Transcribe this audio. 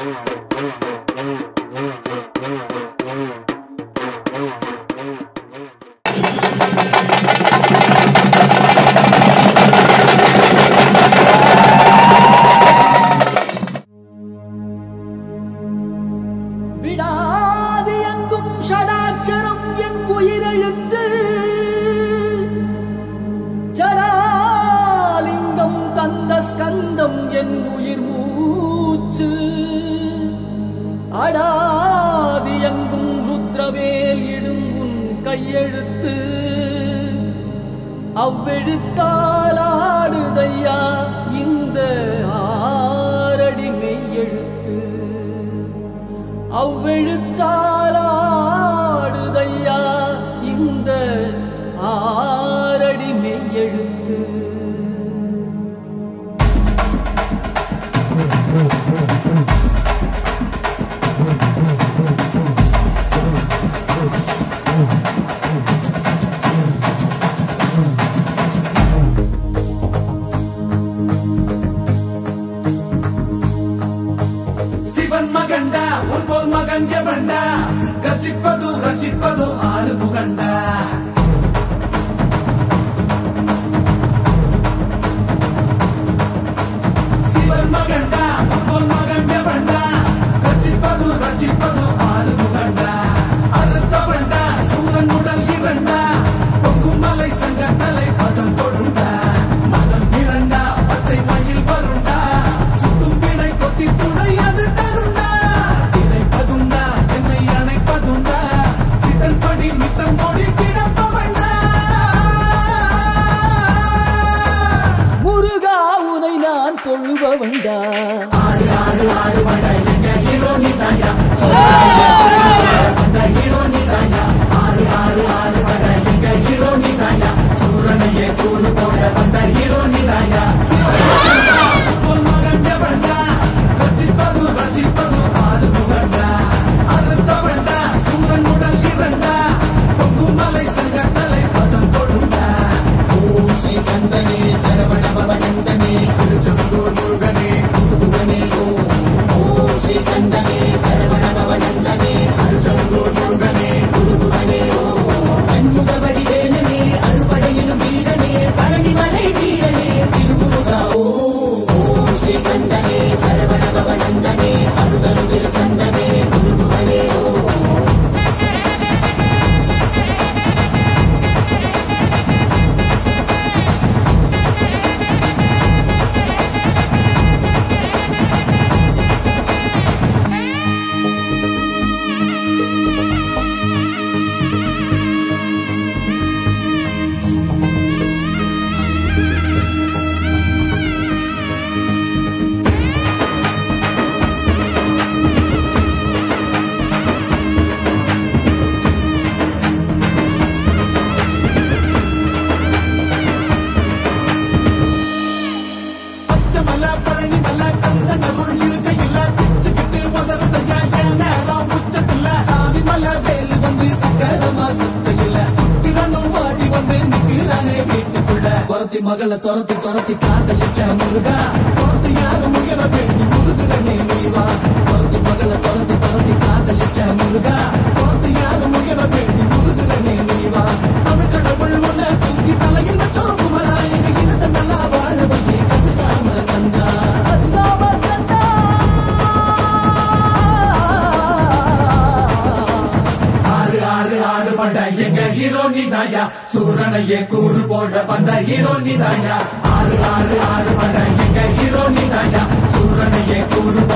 விடாது எங்கும் ஷடாட்சரம் என் உயிரெழுத்து ஜடாலிங்கம் கந்த ஸ்கந்தம் என் உயிர் மூச்சு அடாதி எங்கும் ருத்ரவேல் இடும் உன் கையெழுத்து அவ்வெழுத்தால் ஆடுதையா இந்த ஆரடி மெய்யெழுத்து அவ்வெழுத்தால் ஆடுதையா இந்த ஆரடி மெய்யெழுத்து சிவன் மகண்டா உன் போல் மகன் எவண்டா கர்ஜிப்பது ரச்சிப்பது ஆறு முகண்டா சிவன் மகண்டா உன் போல் மகன் எவண்டா கர்ஜிப்பது ரச்சிப்பது ஆறு முகண்டா அறுத்தவண்டா சூரன் உடல் இரண்டா பொங்கும் மலை சங்க தலை பதம் கொடுண்டா மதம் இரண்டா பச்சை மயில் வருண்டா சுத்தும் வினை கொத்தி துணை அது தருண்டா இணைப்பதுண்டா என்னை அணைப்பதுண்டா சித்தன் படி மித்தம் மொழி கிடப்பவண்டா முருகா உனை நான் தொழுபவண்டா ஆறு ஆறு ஆறு வட எங்க ஹீரோ நீ தாயா அந்த ஹீரோ நீ தாயா ஆறு ஆறு ஆறு வட எங்க ஹீரோ நீ தாயா சூரனையே கூறு போட வந்த ஹீரோ நீ தாயா உன் மகன் எவன்டா ரசிப்பது ரசிப்பது ஆறு முகண்டா அறுத்தவன்டா சூரன் உடல் இரண்டா பொங்கும் மலை சங்க தலை பதம் கொடுண்டா ஓம் ஸ்ரீ கந்தனே சரவண பவனந்தனே திருச்செந்தூர் முருகனே குருபுவனே ஓம் ஓம் ஸ்ரீ கந்தனே சரவண பவனந்தனே திருச்செந்தூர் முருகனே குருபுவனே ஓம் கண்முகவடி வேலனே அறுபடையிலும் வீரனே பழனிமலை வீரனே திருமுருகா ஓம் ஓம் ஸ்ரீ கந்தனே சரவண பவனந்தனே அருதரும் சந்தனே குருபுவனே ஓம் பச்சைமலை, பழனிமலை, கந்தன் அருள் இருக்கையில, பிச்சுக்கிட்டு உதறுதையா என் நேரம் உச்சத்தில. சாமிமலை, வேலு வந்து சக்கரமா சுத்தையில, சுக்கிரனும் வாடி வந்து நிக்கிறானே வீட்டுக்குள்ள. துரத்தி மகளை துரத்தி துரத்தி காதலிச்ச முருகா துரத்தி யாரும் உயர வேண்டி முருகனே நீவா துரத்தி மகளை துரத்தி துரத்தி காதலிச்ச முருகா துரத்தி யாரும் உயர வேண்டி முருகனே நீவா தமிழ் கடவுள் உன்னை தூக்கி தலையில் வச்சோம் குமரா இது இனத்தை நல்லா வாழ வையே கதிராம கந்தா அதுதாவ கந்தா ஆறு ஆறு ஆறு பண்ட எங்க ஹீரோ நீதாயா சூரனையே கூறு போட வந்த ஹீரோ நீதாயா ஆறு ஆறு ஆறு பண்ட எங்க ஹீரோ நீதாயா சூரனையே கூறு